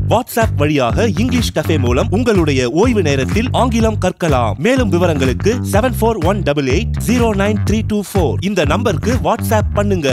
WhatsApp வழியாக English cafe மூலம் உங்களுடைய ஓய்வு நேரத்தில் ஆங்கிலம் கற்கலாம் மேலும் விவரங்களுக்கு seven four one double eight zero nine three two four இந்த நம்பருக்கு வாட்ஸ்அப் பண்ணுங்க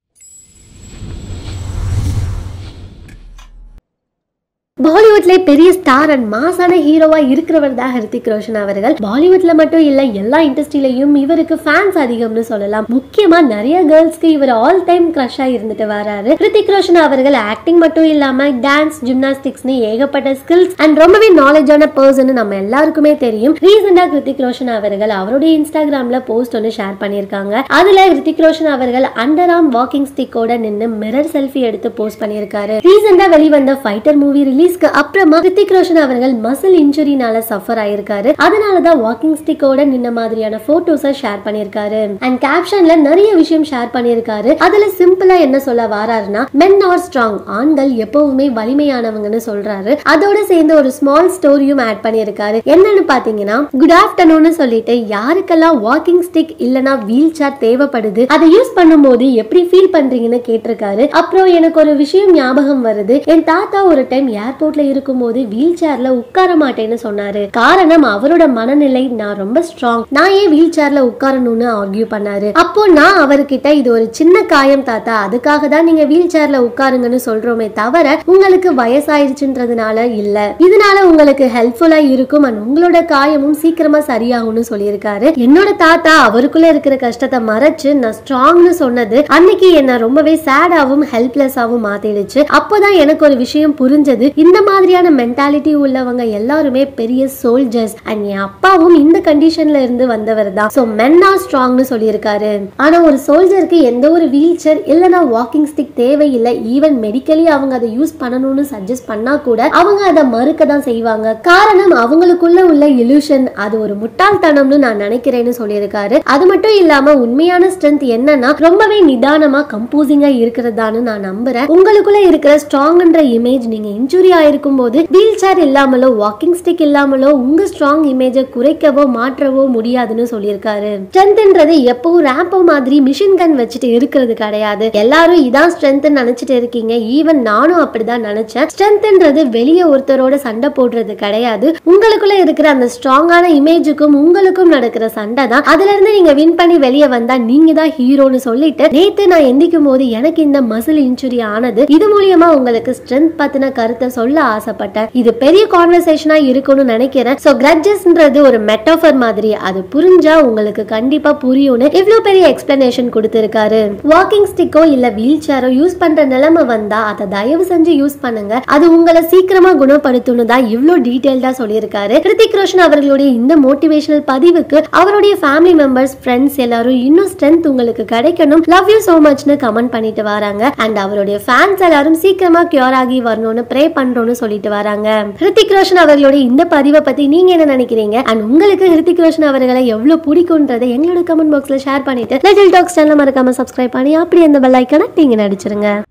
பாலிவுட்ல பெரிய ஸ்டார் அண்ட் மாசான ஹீரோவா இருக்கிறவர் தான் ஹிருத்திக் ரோஷன் அவர்கள் பாலிவுட்ல மட்டும் இல்ல எல்லா இண்டஸ்ட்ரியிலையும் இவருக்கு ஃபேன்ஸ் அதிகம்னு சொல்லலாம் முக்கியமா நிறைய கேர்ள்ஸ்க்கு இவர் ஆல் டைம் கிரஷா இருந்துட்டு வராரு ஹிருத்திக் ரோஷன் அவர்கள் ஆக்டிங் மட்டும் இல்லாம டான்ஸ் ஜிம்னாஸ்டிக்ஸ்னு ஏகப்பட்ட ஸ்கில்ஸ் அண்ட் ரொம்பவே நாலேஜான பர்சன் நம்ம எல்லாருக்குமே தெரியும் ரீசெண்டா ஹிருத்திக் ரோஷன் அவர்கள் அவருடைய இன்ஸ்டாகிராம்ல போஸ்ட் ஒன்று ஷேர் பண்ணியிருக்காங்க அதுல ஹிருத்திக் ரோஷன் அவர்கள் அண்டர் ஆர்ம் வாக்கிங் ஸ்டிக்கோட நின்னு மிரர் செல்ஃபி எடுத்து போஸ்ட் பண்ணியிருக்காரு ரீசெண்டா வெளிவந்த ஃபைட்டர் மூவி ரிலீஸ்க்கு அப்புறமா ஹிருத்திக் ரோஷன் அவர்கள் மசில் இன்ஜுரினால சஃபர் ஆயிருக்காரு அதனாலதான் வாக்கிங் ஸ்டிக்கோட நின்ன மாதிரியான போட்டோஸை ஷேர் பண்ணியிருக்காரு அண்ட் கேப்ஷன்ல நிறைய விஷயம் ஷேர் பண்ணியிருக்காரு அதுல சிம்பிளா என்ன சொல்ல வாராருன்னா மென் ஆர் ஸ்ட்ராங் ஆண்கள் எப்பவுமே வலிமையானவங்கன்னு சொல்றாரு அதோட சேர்ந்து ஒரு ஸ்மால் ஸ்டோரியும் ஆட் பண்ணியிருக்காரு என்னன்னு பாத்தீங்கன்னா குட் ஆஃப்டர்நூன் சொல்லிட்டு யாருக்கெல்லாம் வாக்கிங் ஸ்டிக் இல்லனா வீல் சேர் தேவைப்படுது அதை யூஸ் பண்ணும்போது எப்படி ஃபீல் பண்றீங்கன்னு கேட்டிருக்காரு அப்புறம் எனக்கு ஒரு விஷயம் ஞாபகம் வருது என் தாத்தா ஒரு டைம் ஏர்போர்ட்ல இருக்கும்போது வீல் சேர்ல உட்கார மாட்டேன்னு சொன்னாரு காரணம் அவரோட மனநிலை நான் ரொம்ப ஸ்ட்ராங் நான் ஏன் வீல் சேர்ல உட்காரணும்னு ஆர்கியூ பண்ணாரு அப்போ நான் அவர்கிட்ட இது ஒரு சின்ன காயம் தாத்தா அதுக்காக தான் நீங்க வீல் சேர்ல உட்காருங்கன்னு சொல்றோமே தவிர உங்களுக்கு வயசாயிருச்சுன்றதுனால இல்ல இதனால உங்களுக்கு ஹெல்ப்ஃபுல்லா இருக்கும் and உங்களோட காயமும் சீக்கிரமா சரியாகும்னு சொல்லியிருக்காரு என்னோட தாத்தா அவருக்குள்ள இருக்கிற கஷ்டத்தை மறைச்சு நான் ஸ்ட்ராங்னு சொன்னது அன்னைக்கு என்ன ரொம்பவே சேடாவும் ஹெல்ப்லெஸ்ஸாவும் மாத்திடுச்சு அப்போதான் எனக்கு ஒரு விஷயம் புரிஞ்சது இந்த மாதிரியான மென்டாலிட்டி உள்ளவங்க எல்லாருமே பெரிய சோல்ஜர்ஸ் அண்ட் என் அப்பாவும் இந்த கண்டிஷன்ல இருந்து வந்தவர் தான் ஸோ மென் ஆர் ஸ்ட்ராங்னு சொல்லியிருக்காரு ஆனா ஒரு சோல்ஜருக்கு எந்த ஒரு வீல் சேர் இல்லைன்னா வாக்கிங் ஸ்டிக் தேவையில்லை ஈவன் மெடிக்கலி அவங்க அதை யூஸ் பண்ணணும்னு சஜஸ்ட் பண்ணா கூட அவங்க அதை மறுக்க தான் செய்வாங்க காரணம் அவங்களுக்குள்ள உள்ள இலூஷன் அது ஒரு முட்டாள்தனம்னு நான் நினைக்கிறேன்னு சொல்லியிருக்காரு அது மட்டும் இல்லாம உண்மையான ஸ்ட்ரென்த் என்னன்னா ரொம்பவே நிதானமா கம்போசிங்கா இருக்கிறதான்னு நான் நம்புறேன் உங்களுக்குள்ள இருக்கிற ஸ்ட்ராங்ன்ற இமேஜ் நீங்க இன்ஜுரி ஆயிருக்கும் போது வீல் சேர் இல்லாமலோ வாக்கிங் ஸ்டிக் இல்லாமலோ உங்க ஸ்ட்ராங் இமேஜை குறைக்கவோ மாற்றவோ முடியாதுன்னு சொல்லியிருக்காரு ஸ்ட்ரென்த்ன்றது எப்பவும் ரேப்போ மாதிரி மிஷின் கன் வச்சுட்டு இருக்கிறது கிடையாது எல்லாரும் இதான் ஸ்ட்ரென்த் நினைச்சிட்டு இருக்கீங்க ஈவன் நானும் அப்படிதான் நினைச்சேன் ஸ்ட்ரென்த்ன்றது வெளியே ஒருத்தரோட சண்டை போடுறது கிடையாது உங்களுக்குள்ள இருக்கிற அந்த ஸ்ட்ராங்கான இமேஜுக்கும் உங்களுக்கும் நடக்கிற சண்டை தான் அதுல இருந்து நீங்க வின் பண்ணி வெளியே வந்தா நீங்க தான் ஹீரோன்னு சொல்லிட்டு நேத்து நான் எந்திக்கும் போது எனக்கு இந்த மசில் இன்ஜுரி ஆனது இது மூலியமா உங்களுக்கு ஸ்ட்ரென்த் பத்தின கருத்தை சொல்ல ஆசைப்பட்டேன் இது பெரிய கான்வர்சேஷனா இருக்கும்னு நினைக்கிறேன் சோ கிரட்ஜஸ்ன்றது ஒரு மெட்டாஃபர் மாதிரி அது புரிஞ்சா உங்களுக்கு கண்டிப்பா புரியும்னு இவ்ளோ பெரிய எக்ஸ்பிளனேஷன் கொடுத்திருக்காரு வாக்கிங் ஸ்டிக்கோ இல்ல வீல் சேரோ யூஸ் பண்ற நிலைமை வந்தா அதை தயவு செஞ்சு யூஸ் பண்ணுங்க அது உங்களை சீக்கிரமா குணப்படுத்தணும் தான் இவ்ளோ டீடைல்டா சொல்லியிருக்காரு கிருத்திக் ரோஷன் அவர்களுடைய இந்த மோட்டிவேஷனல் பதிவுக்கு அவருடைய ஃபேமிலி மெம்பர்ஸ் ஃப்ரெண்ட்ஸ் எல்லாரும் இன்னும் ஸ்ட்ரென்த் உங்களுக்கு கிடைக்கணும் லவ் யூ சோ மச்னு கமெண்ட் பண்ணிட்டு வராங்க அண்ட் அவருடைய ஃபேன்ஸ் எல்லாரும் சீக்கிரமா கியூர் ஆகி வரணும்னு ப்ரே பண்றோம்னு சொல்லிட்டு வராங்க ஹிருத்திக் ரோஷன் அவர்களுடைய இந்த பதிவை பத்தி நீங்க என்ன நினைக்கிறீங்க அண்ட் உங்களுக்கு ஹிருத்திக் ரோஷன் அவர்களை எவ்வளவு பிடிக்கும்ன்றதை எங்களோட கமெண்ட் பாக்ஸ்ல ஷேர் பண்ணிட்டு லிட்டில் டாக்ஸ் சேனல் மறக்காம சப்ஸ்கிரைப் பண்ணி அப்படி அந்த பெல் ஐக்கனை நீங்க நடிச்சிருங்க